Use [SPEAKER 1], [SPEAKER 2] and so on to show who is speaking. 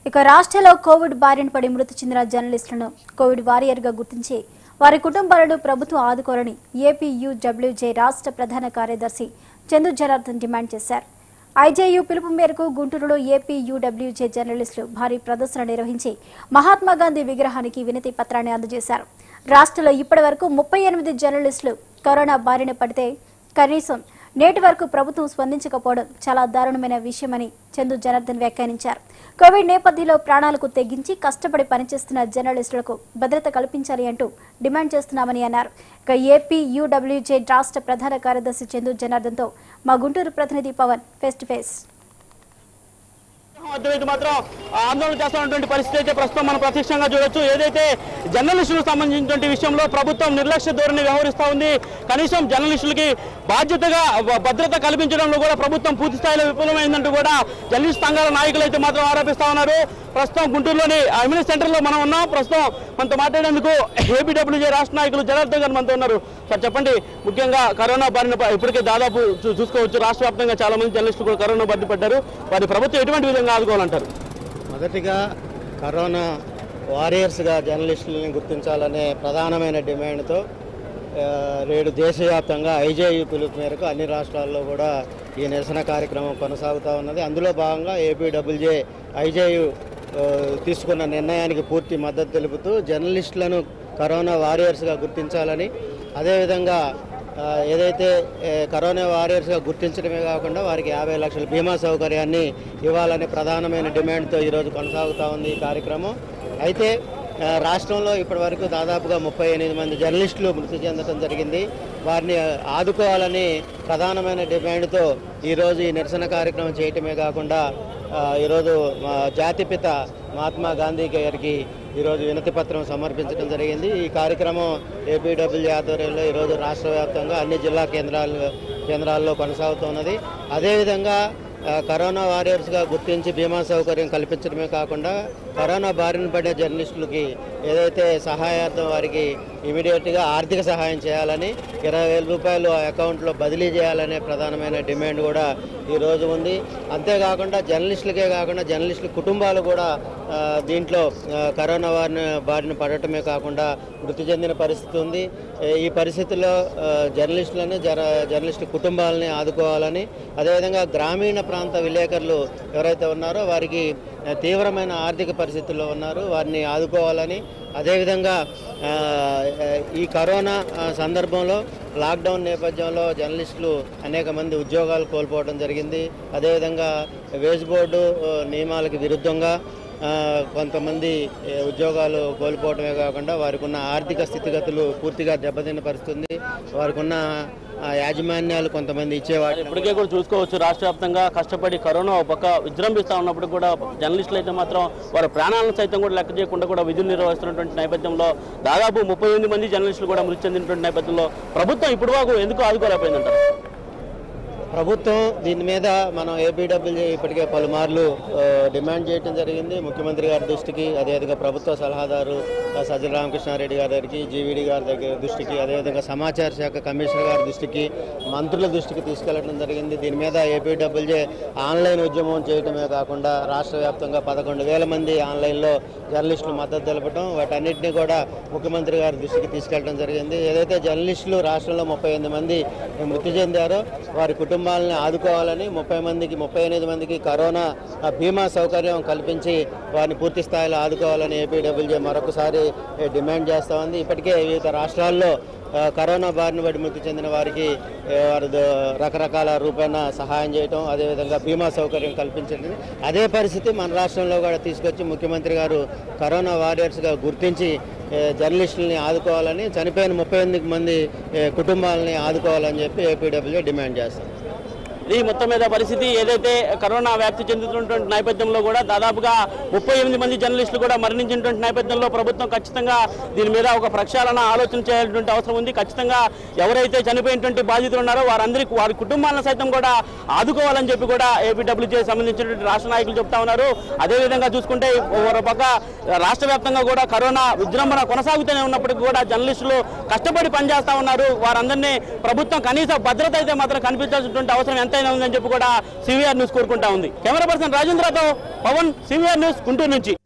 [SPEAKER 1] ఇక రాష్ట్రంలో కోవిడ్ బారిన పడి మృతి చెందిన జర్నలిస్టులను కోవిడ్ వారియర్గా గుర్తించి వారి కుటుంబాలను ప్రభుత్వం ఆదుకోవాలని ఏపీయూడబ్ల్యూజే రాష్ట్ర ప్రధాన కార్యదర్శి చందు జనార్దన్ డిమాండ్ చేశారు ఐజేయు పిలుపు మేరకు గుంటూరులో ఏపీయూడబ్ల్యూజే జర్నలిస్టులు భారీ ప్రదర్శన నిర్వహించి మహాత్మా గాంధీ విగ్రహానికి వినతి పత్రాన్ని అందజేశారు రాష్ట్రంలో ఇప్పటి వరకు ముప్పై ఎనిమిది జర్నలిస్టులు కరోనా బారిన పడితే కనీసం నేటి వరకు ప్రభుత్వం స్పందించకపోవడం చాలా దారుణమైన విషయమని చందు జనార్దన్ వ్యాఖ్యానించారు కోవిడ్ నేపథ్యంలో ప్రాణాలకు తెగించి కష్టపడి పనిచేస్తున్న జర్నలిస్టులకు భద్రత కల్పించాలి అంటూ డిమాండ్ చేస్తున్నామని అన్నారు ఇక ఏపీ యూడబ్ల్యూజే రాష్ట్ర ప్రధాన కార్యదర్శి చందు జనార్దన్తో మా గుంటూరు ప్రతినిధి పవన్ ఫేస్ టు ఫేస్
[SPEAKER 2] అర్థమైతే మాత్రం ఆందోళన చేస్తున్నటువంటి పరిస్థితి అయితే ప్రస్తుతం మనం ప్రత్యక్షంగా చూడొచ్చు ఏదైతే జర్నలిస్టులకు సంబంధించినటువంటి విషయంలో ప్రభుత్వం నిర్లక్ష్య ధోరణి వ్యవహరిస్తూ ఉంది కనీసం జర్నలిస్టులకి బాధ్యతగా భ- భద్రత కల్పించడంలో కూడా ప్రభుత్వం పూర్తి స్థాయిలో విఫలమైందంటూ కూడా జర్నలిస్ట్ సంఘాల నాయకులు అయితే మాత్రం ఆరోపిస్తా ఉన్నారు ప్రస్తుతం గుంటూరులోని అమ్యూనిటీ సెంటర్లో మనం ఉన్నాం ప్రస్తుతం మనతో మాట్లాడేందుకు ఏపీడబ్ల్యూజే రాష్ట్ర నాయకులు జనార్దన్ గారు మనతో ఉన్నారు సార్ చెప్పండి ముఖ్యంగా కరోనా బారిన ప- ఇప్పటికే దాదాపు చూ- చూసుకోవచ్చు రాష్ట్ర వ్యాప్తంగా చాలా మంది జర్నలిస్టులు కూడా కరోనా బారిన పడ్డారు వారి ప్రభుత్వం ఎటువంటి విధంగా ఆదుకోవాలంటారు
[SPEAKER 3] మొదటిగా కరోనా వారియర్స్గా జర్నలిస్టులని గుర్తించాలనే ప్రధానమైన డిమాండ్తో ఆ, నేడు దేశవ్యాప్తంగా ఐజేయు పిలుపు మేరకు అన్ని రాష్ట్రాల్లో కూడా ఈ నిరసన కార్యక్రమం కొనసాగుతూ ఉన్నది అందులో భాగంగా ఏపీడబ్ల్యూజే ఐజేయు ఆ, తీసుకున్న నిర్ణయానికి పూర్తి మద్దతు తెలుపుతూ జర్నలిస్టులను కరోనా వారియర్స్గా గుర్తించాలని అదేవిధంగా ఆ, ఏదైతే ఏ, కరోనా వారియర్స్గా గుర్తించడమే కాకుండా వారికి యాభై లక్షల బీమా సౌకర్యాన్ని ఇవ్వాలనే ప్రధానమైన డిమాండ్తో ఈరోజు కొనసాగుతూ ఉంది ఈ కార్యక్రమం అయితే ఆ, రాష్ట్రంలో ఇప్పటివరకు దాదాపుగా ముప్పై ఎనిమిది మంది జర్నలిస్టులు మృతి చెందడం జరిగింది వారిని ఆదుకోవాలని ప్రధానమైన డిమాండ్తో ఈరోజు ఈ నిరసన కార్యక్రమం చేయటమే కాకుండా ఆ, ఈరోజు మా జాతిపిత మహాత్మా గాంధీ గారికి ఈరోజు వినతి పత్రం సమర్పించడం జరిగింది ఈ కార్యక్రమం ఏపీడబ్ల్యూ ఆధ్వర్యంలో ఈరోజు రాష్ట్ర వ్యాప్తంగా అన్ని జిల్లా కేంద్రాలు కేంద్రాల్లో కొనసాగుతున్నది అదేవిధంగా ఆ, కరోనా వారియర్స్గా గుర్తించి బీమా సౌకర్యం కల్పించడమే కాకుండా కరోనా బారిన పడే జర్నలిస్టులకి ఏదైతే సహాయార్థం వారికి ఇమీడియట్గా ఆర్థిక సహాయం చేయాలని ఇరవై వేల రూపాయలు ఆ అకౌంట్లో బదిలీ చేయాలనే ప్రధానమైన డిమాండ్ కూడా ఈరోజు ఉంది అంతేకాకుండా జర్నలిస్టులకే కాకుండా జర్నలిస్టుల కుటుంబాలు కూడా ఆ, దీంట్లో ఆ, కరోనా వారిన బారిన పడటమే కాకుండా మృతి చెందిన పరిస్థితి ఉంది ఏ, ఈ పరిస్థితుల్లో ఆ, జర్నలిస్టులను జర జర్నలిస్టు కుటుంబాలని ఆదుకోవాలని అదేవిధంగా గ్రామీణ ప్రాంత విలేకరులు ఎవరైతే ఉన్నారో వారికి ఆ, తీవ్రమైన ఆర్థిక పరిస్థితుల్లో ఉన్నారు వారిని ఆదుకోవాలని అదేవిధంగా ఆ, ఈ కరోనా ఆ, సందర్భంలో లాక్డౌన్ నేపథ్యంలో జర్నలిస్టులు అనేక మంది ఉద్యోగాలు కోల్పోవడం జరిగింది అదేవిధంగా వేజ్ బోర్డు ఆ, నియమాలకు విరుద్ధంగా ఆ, కొంతమంది ఏ, ఉద్యోగాలు కోల్పోవడమే కాకుండా వారికి ఉన్న ఆర్థిక స్థితిగతులు పూర్తిగా దెబ్బతిన్న పరిస్థితి ఉంది వారికి ఉన్న ఆ, యాజమాన్యాలు కొంతమంది ఇచ్చేవాటి
[SPEAKER 2] ఇప్పటికే కూడా చూసుకోవచ్చు రాష్ట్ర వ్యాప్తంగా కష్టపడి కరోనా ఒక పక్క విజృంభిస్తూ ఉన్నప్పుడు కూడా జర్నలిస్టులు అయితే మాత్రం వారి ప్రాణాలను సైతం కూడా లెక్క చేయకుండా కూడా విధులు నిర్వహిస్తున్నటువంటి నేపథ్యంలో దాదాపు ముప్పై ఎనిమిది మంది జర్నలిస్టులు కూడా మృతి చెందినటువంటి నేపథ్యంలో ప్రభుత్వం ఇప్పుడు వరకు ఎందుకు ఆదుకోలేకపోయిందంటారు
[SPEAKER 3] ప్రభుత్వం దీని మీద మనం ఏపీడబ్ల్యూ ఇప్పటికే పలుమార్లు ఆ, డిమాండ్ చేయడం జరిగింది ముఖ్యమంత్రి గారి దృష్టికి అదేవిధంగా ప్రభుత్వ సలహాదారు ఆ, సజ్జల రామకృష్ణారెడ్డి గారి దగ్గరికి జీవీడీ గారి దగ్గర దృష్టికి అదేవిధంగా సమాచార శాఖ కమిషనర్ గారి దృష్టికి మంత్రుల దృష్టికి తీసుకెళ్లడం జరిగింది దీని మీద ఏపీడబ్ల్యూజే ఆన్లైన్ ఉద్యమం చేయడమే కాకుండా రాష్ట్ర వ్యాప్తంగా పదకొండు వేల మంది ఆన్లైన్లో జర్నలిస్టులు మద్దతు తెలపడం వాటన్నిటిని కూడా ముఖ్యమంత్రి గారి దృష్టికి తీసుకెళ్లడం జరిగింది ఏదైతే జర్నలిస్టులు రాష్ట్రంలో ముప్పై ఎనిమిది మంది మృతి చెందారో వారి కుటుంబాలని ఆదుకోవాలని ముప్పై మందికి ముప్పై ఎనిమిది మందికి కరోనా ఆ, బీమా సౌకర్యం కల్పించి వారిని పూర్తి స్థాయిలో ఆదుకోవాలని ఏపీడబ్ల్యూజే మరొకసారి ఏ, డిమాండ్ చేస్తూ ఉంది ఇప్పటికే వివిధ రాష్ట్రాల్లో ఆ, కరోనా బారిన పడి మృతి చెందిన వారికి ఏ, వారి ద- రకరకాల రూపేణ సహాయం చేయటం అదేవిధంగా బీమా సౌకర్యం కల్పించడం అదే పరిస్థితి మన రాష్ట్రంలో కూడా తీసుకొచ్చి ముఖ్యమంత్రి గారు కరోనా వారియర్స్గా గుర్తించి ఏ, జర్నలిస్టులని ఆదుకోవాలని చనిపోయిన ముప్పై ఎనిమిది మంది ఏ, కుటుంబాలని ఆదుకోవాలని చెప్పి ఏపీడబ్ల్యూ డిమాండ్ చేస్తారు
[SPEAKER 2] ఈ మొత్తం మీద పరిస్థితి ఏదైతే కరోనా వ్యాప్తి చెందుతున్నటువంటి నేపథ్యంలో కూడా దాదాపుగా ముప్పై ఎనిమిది మంది జర్నలిస్టులు కూడా మరణించినటువంటి నేపథ్యంలో ప్రభుత్వం ఖచ్చితంగా దీని మీద ఒక ప్రక్షాళన ఆలోచన చేయాల్సినటువంటి అవసరం ఉంది ఖచ్చితంగా ఎవరైతే చనిపోయినటువంటి బాధితులు ఉన్నారో వారందరికీ వారి కుటుంబాలను సైతం కూడా ఆదుకోవాలని చెప్పి కూడా ఏపీడబ్ల్యూజే సంబంధించినటువంటి రాష్ట్ర నాయకులు చెప్తా ఉన్నారు అదేవిధంగా చూసుకుంటే ఒక పక్క రాష్ట్ర వ్యాప్తంగా కూడా కరోనా విజృంభణ కొనసాగుతూనే ఉన్నప్పటికీ కూడా జర్నలిస్టులు కష్టపడి పనిచేస్తా ఉన్నారు వారందరినీ ప్రభుత్వం కనీస భద్రత అయితే మాత్రం కనిపించాల్సినటువంటి అవసరం ఎంతైనా పూర్తయిన ఉందని చెప్పి కూడా సివిఆర్ న్యూస్ కోరుకుంటా ఉంది కెమెరా పర్సన్ రాజేంద్రతో పవన్ సివిఆర్ న్యూస్ గుంటూరు నుంచి